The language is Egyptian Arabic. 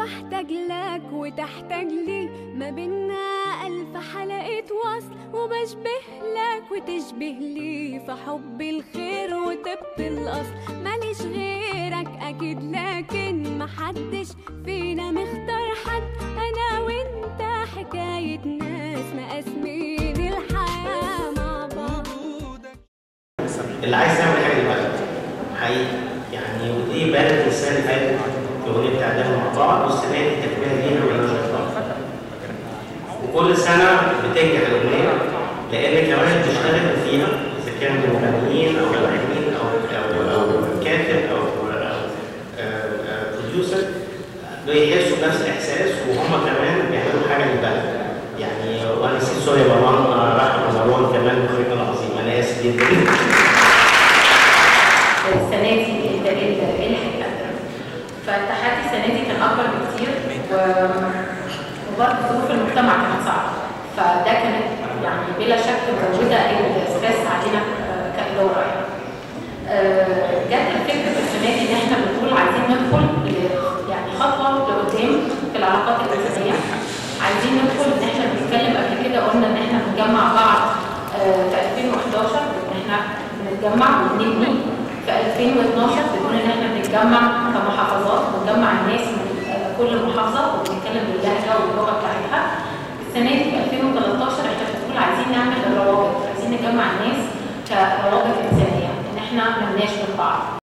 بحتاج لك وتحتاج لي ما بينا ألف حلقة وصل وبشبه لك وتشبه لي في حب الخير وطب الأصل ماليش غيرك أكيد لكن محدش فينا مختار حد أنا وأنت حكاية ناس مقاسمين الحياة مع بعض اللي عايز يعمل حاجه دلوقتي حقيقي يعني ودي بانت السنه اللي فاتت في الاغنيه بتاعتنا مع بعض والسنه دي تكمله ليها ولا مش وكل سنه بتنجح الاغنيه لان كمان بتشتغل فيها اذا كان مغنيين او ملحنين او او او كاتب او بروديوسر بيحسوا بنفس الاحساس وهم كمان بيعملوا حاجه للبلد يعني وانا نسيت سوري مروان رحمه مروان كمان مخرجنا العظيم انا اسف جدا السنه دي الدليل الحق قدر فالتحدي السنه دي كان اكبر بكتير و- وبرضه ظروف المجتمع كانت صعبه فده كانت يعني بلا شك موجوده الستريس علينا آه، كاداره يعني. آه، جت الفكره في السنه دي ان احنا بنقول عايزين ندخل ل- يعني خطوه لقدام في العلاقات الانسانيه عايزين ندخل ان احنا بنتكلم قبل كده قلنا ان احنا بنجمع بعض آه، في 2011 ان احنا بنتجمع وبنبني في 2012 بنقول ان احنا بنتجمع كمحافظات بنجمع الناس من آه، كل محافظه وبنتكلم باللهجه واللغه بتاعتها السنه دي في 2013 احنا بنقول عايزين نعمل الروابط عايزين نجمع الناس كروابط انسانيه ان احنا ملناش من بعض